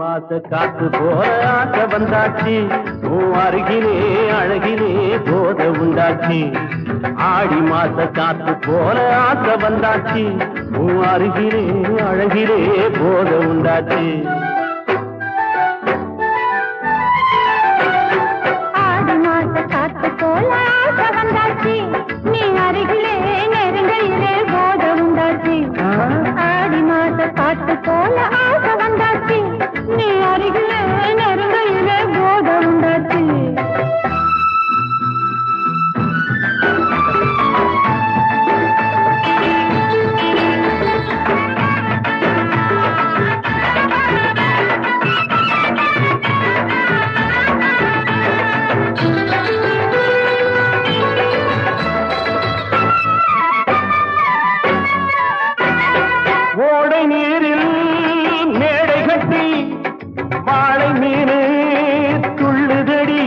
மாச காத்து போல ஆசை வந்தாச்சு உன் அருகிலே அழகிலே போத உண்டாச்சு ஆடி மாச காத்து போல ஆசை வந்தாச்சு உன் அருகிலே அழகிலே போத உண்டாச்சு ஆடி மாச காத்து போல ஆசை வந்தாச்சு நீ அருகிலே நெருங்கையிலே போத உண்டாச்சு ஆடி மாச காத்து போல ஆசை வந்தாச்சு நீ அருகிலே நெருங்கையிலே போத உண்டாச்சு ஓடை நீரில் மேடை கட்டி வாழை மீன் துள்ளுதடி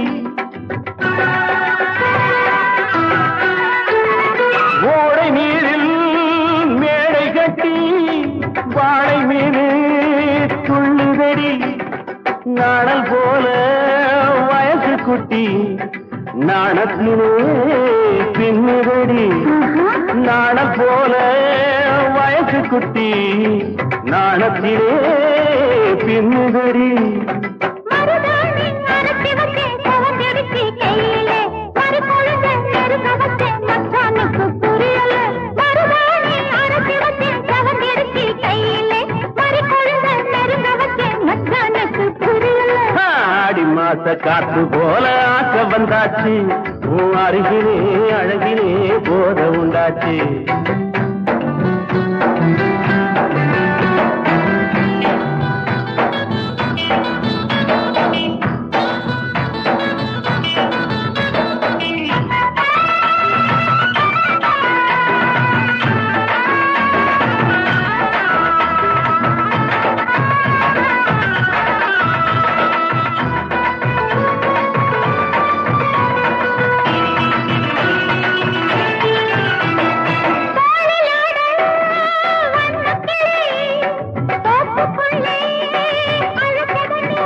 ஓடை நீரில் மேடை கட்டி வாழை மீன் துள்ளுதடி நாணல் போல வயசு குட்டி நாணத்திலே பின்னுதடி நாண போல வயசு குட்டி நாணத்திலே பின்னுதடி மருதாணி அரைச்சி வச்சேன் கவர்ந்தெடுத்து கையிலே மறுபொழுது நெருங்க வச்சேன் மச்சானுக்கு புரியல மருதாணி அரைச்சி வச்சேன் கவர்ந்தெடுத்து கையிலே மறுபொழுது நெருங்க வச்சேன் மச்சானுக்கு புரியல ஆடி மாச காத்து போல ஆசை வந்தாச்சு உன் அருகிலே அழகிலே போத உண்டாச்சு தோப்புக்குள்ளே அழுத்ததடி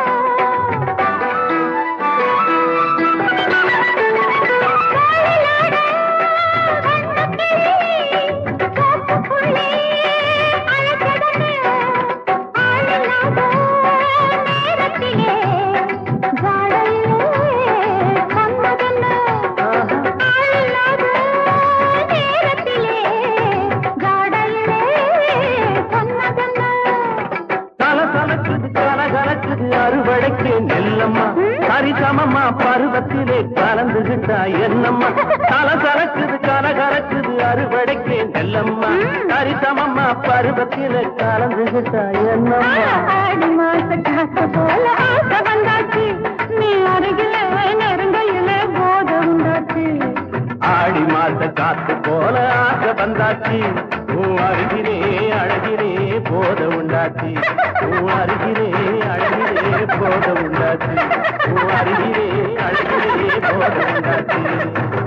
தோப்புக்குள்ளே அழுத்ததடி ஆளில்லாத நேரத்திலே ஜாடையிலே கண்ணதென்ன ஆளில்லாத நேரத்திலே ஜாடையிலே கண்ணதென்ன தல தலக்குது கல கலக்குது அறுவடைக்கு நெல்லம்மா சரிசமம்மா பருவத்திலே கலந்துகிட்டா என்னம்மா தல கலக்குது கல கலக்குது அறுவடைக்கு நெல்லம்மா சரிசமம்மா பருவத்திலே கலந்துகிட்டா என்னம்மா ஆடி மாச காத்து போல ஆசை வந்தாச்சு நீ அருகில நெருங்கையில போத உண்டாச்சு ஆடி மாச காத்து போல ஆசை வந்தாச்சு உன் அருகிலே அழகிலே போத உண்டாச்சு உன் அருகிலே அழகிலே போத உண்டாச்சு உன் அருகிலே அழகிலே போத உண்டாச்சு